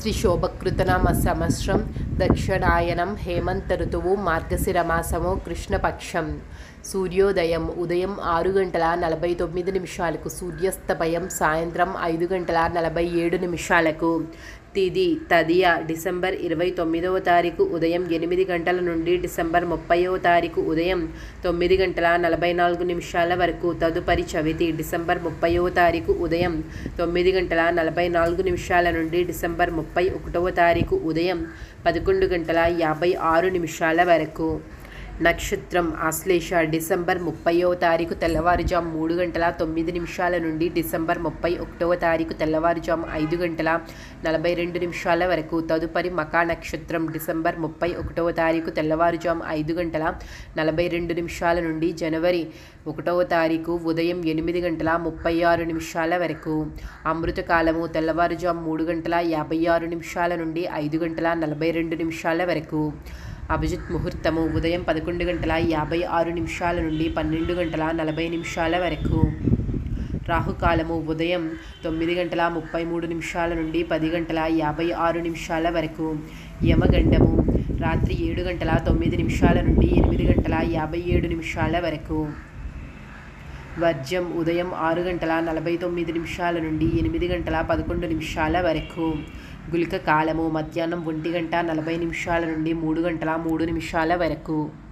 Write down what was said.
శ్రీ శోభకృతనామ సంవత్సరం దక్షిణాయనం హేమంత ఋతువు మార్గశిర మాసము కృష్ణపక్షం సూర్యోదయం ఉదయం ఆరు గంటల నలభై తొమ్మిది నిమిషాలకు సూర్యాస్తమయం సాయంత్రం ఐదు గంటల నలభై ఏడు నిమిషాలకు తిది తదియ డిసెంబర్ ఇరవై తొమ్మిదవ తారీఖు ఉదయం ఎనిమిది గంటల నుండి డిసెంబర్ ముప్పైవ తారీఖు ఉదయం తొమ్మిది గంటల నలభై నాలుగు నిమిషాల వరకు తదుపరి చవితి డిసెంబర్ ముప్పైవ తారీఖు ఉదయం తొమ్మిది గంటల నలభై నాలుగు నిమిషాల నుండి డిసెంబర్ ముప్పై ఒకటవ తారీఖు ఉదయం పదకొండు గంటల యాభై ఆరు నిమిషాల వరకు నక్షత్రం ఆశ్లేష డిసెంబర్ ముప్పైవ తారీఖు తెల్లవారుజాము మూడు గంటల తొమ్మిది నిమిషాల నుండి డిసెంబర్ ముప్పై ఒకటవ తారీఖు తెల్లవారుజాము ఐదు గంటల నలభై రెండు నిమిషాల వరకు తదుపరి మకా నక్షత్రం డిసెంబర్ ముప్పై ఒకటవ తారీఖు తెల్లవారుజాము ఐదు గంటల నలభై రెండు నిమిషాల నుండి జనవరి ఒకటవ తారీఖు ఉదయం ఎనిమిది గంటల ముప్పై ఆరు నిమిషాల వరకు అమృతకాలము తెల్లవారుజాము మూడు గంటల యాభై ఆరు నిమిషాల నుండి ఐదు గంటల నలభై రెండు నిమిషాల వరకు అభిజిత్ ముహూర్తము ఉదయం పదకొండు గంటల యాభై ఆరు నిమిషాల నుండి పన్నెండు గంటల నలభై నిమిషాల వరకు రాహుకాలము ఉదయం తొమ్మిది గంటల ముప్పై మూడు నిమిషాల నుండి పది గంటల యాభై ఆరు నిమిషాల వరకు యమగండము రాత్రి ఏడు గంటల తొమ్మిది నిమిషాల నుండి ఎనిమిది గంటల యాభై ఏడు నిమిషాల వరకు వర్జం ఉదయం ఆరు గంటల నలభై తొమ్మిది నిమిషాల నుండి ఎనిమిది గంటల పదకొండు నిమిషాల వరకు గుళిక కాలము మధ్యాహ్నం ఒంటి గంట నలభై నిమిషాల నుండి మూడు గంటల మూడు నిమిషాల వరకు